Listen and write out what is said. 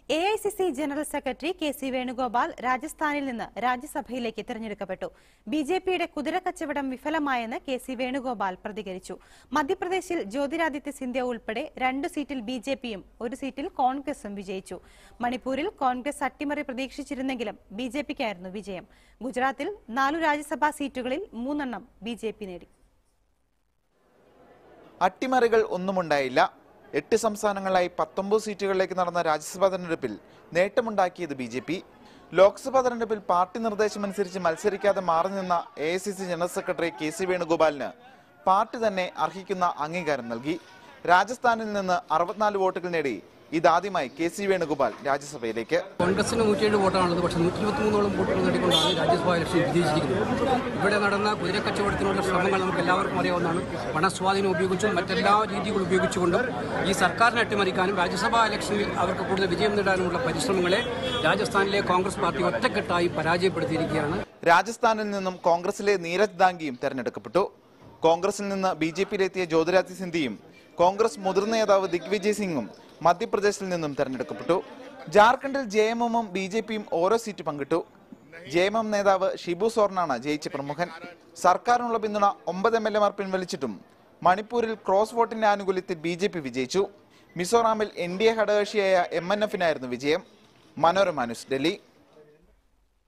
A I C C general secretary K C Venugopal രാജസ്ഥാനിൽ നിന്ന് രാജ്യസഭയിലേക്ക് തിരഞ്ഞെടുക്കപ്പെട്ടു ബി ജെ പിയുടെ കുതിരക്കച്ചവടം വിഫലമായെന്ന് കെ സി വേണുഗോപാൽ പ്രതികരിച്ചു മധ്യപ്രദേശിൽ ജ്യോതിരാദിത്യ സിന്ധ്യ ഉൾപ്പെടെ രണ്ട് സീറ്റിൽ ബി ജെ പിയും ഒരു സീറ്റിൽ കോൺഗ്രസും വിജയിച്ചു മണിപ്പൂരിൽ കോൺഗ്രസ് അട്ടിമറി പ്രതീക്ഷിച്ചിരുന്നെങ്കിലും ബി ജെ പിക്കായിരുന്നു വിജയം ഗുജറാത്തിൽ നാലു രാജ്യസഭാ സീറ്റുകളിൽ മൂന്നെണ്ണം ബി ജെ പി നേടി അട്ടിമറികൾ ഒന്നുമുണ്ടായില്ല എട്ട് സംസ്ഥാനങ്ങളിലായി പത്തൊമ്പത് സീറ്റുകളിലേക്ക് നടന്ന രാജ്യസഭാ തെരഞ്ഞെടുപ്പിൽ നേട്ടമുണ്ടാക്കിയത് ബി ജെ പി ലോക്സഭാ തെരഞ്ഞെടുപ്പിൽ പാർട്ടി നിർദ്ദേശമനുസരിച്ച് മത്സരിക്കാതെ മാറി നിന്ന A I C C general secretary K C വേണുഗോപാലിന് പാർട്ടി തന്നെ അർഹിക്കുന്ന അംഗീകാരം നൽകി രാജസ്ഥാനിൽ നിന്ന് അറുപത്തിനാല് വോട്ടുകൾ നേടി ഇതാദ്യമായി കെ സി വേണുഗോപാൽ രാജ്യസഭയിലേക്ക് കോൺഗ്രസിന് നൂറ്റിയേഴ് വോട്ടാണുള്ളത് പക്ഷേ നൂറ്റി ഇരുപത്തിമൂന്നോളം വോട്ടുകൾ നേടിക്കൊണ്ടാണ് രാജ്യസഭാ ഇലക്ഷൻ വിജയിച്ചിരിക്കുന്നത് ഇവിടെ നടന്ന കുതിരക്കച്ചവടത്തിനുള്ള ശ്രമങ്ങൾ നമുക്ക് എല്ലാവർക്കും അറിയാവുന്നതാണ് പണസ്വാധീനം ഉപയോഗിച്ചും മറ്റെല്ലാ രീതികൾ ഉപയോഗിച്ചുകൊണ്ടും ഈ സർക്കാരിനെ അട്ടിമറിക്കാനും രാജ്യസഭാ ഇലക്ഷനിൽ അവർക്ക് കൂടുതൽ വിജയം നേടാനുമുള്ള പരിശ്രമങ്ങളെ രാജസ്ഥാനിലെ കോൺഗ്രസ് പാർട്ടി ഒറ്റക്കെട്ടായി പരാജയപ്പെടുത്തിയിരിക്കുകയാണ് രാജസ്ഥാനിൽ നിന്നും കോൺഗ്രസിലെ നീരജ് ദാംഗിയും തെരഞ്ഞെടുക്കപ്പെട്ടു കോൺഗ്രസിൽ നിന്ന് ബി ജെ പിയിലെത്തിയ ജ്യോതിരാദിത്യ സിന്ധ്യയും കോൺഗ്രസ് മുതിർന്ന നേതാവ് ദിഗ്വിജയ് സിംഗും മധ്യപ്രദേശിൽ നിന്നും തെരഞ്ഞെടുക്കപ്പെട്ടു ജാർഖണ്ഡിൽ ജെ എം എമ്മും ബി ജെ പിയും ഓരോ സീറ്റ് പങ്കിട്ടു ജെ എം എം നേതാവ് ഷിബു സോർണാണ് ജയിച്ച പ്രമുഖൻ സർക്കാരിനുള്ള പിന്തുണ ഒമ്പത് എം എൽ എമാർ പിൻവലിച്ചിട്ടും മണിപ്പൂരിൽ ക്രോസ് വോട്ടിന്റെ ആനുകൂല്യത്തിൽ ബി ജെ പി വിജയിച്ചു മിസോറാമിൽ എൻ ഡി എ ഘടകകക്ഷിയായ എം എൻ എഫിനായിരുന്നു വിജയം മനോരമ ന്യൂസ് ഡൽഹി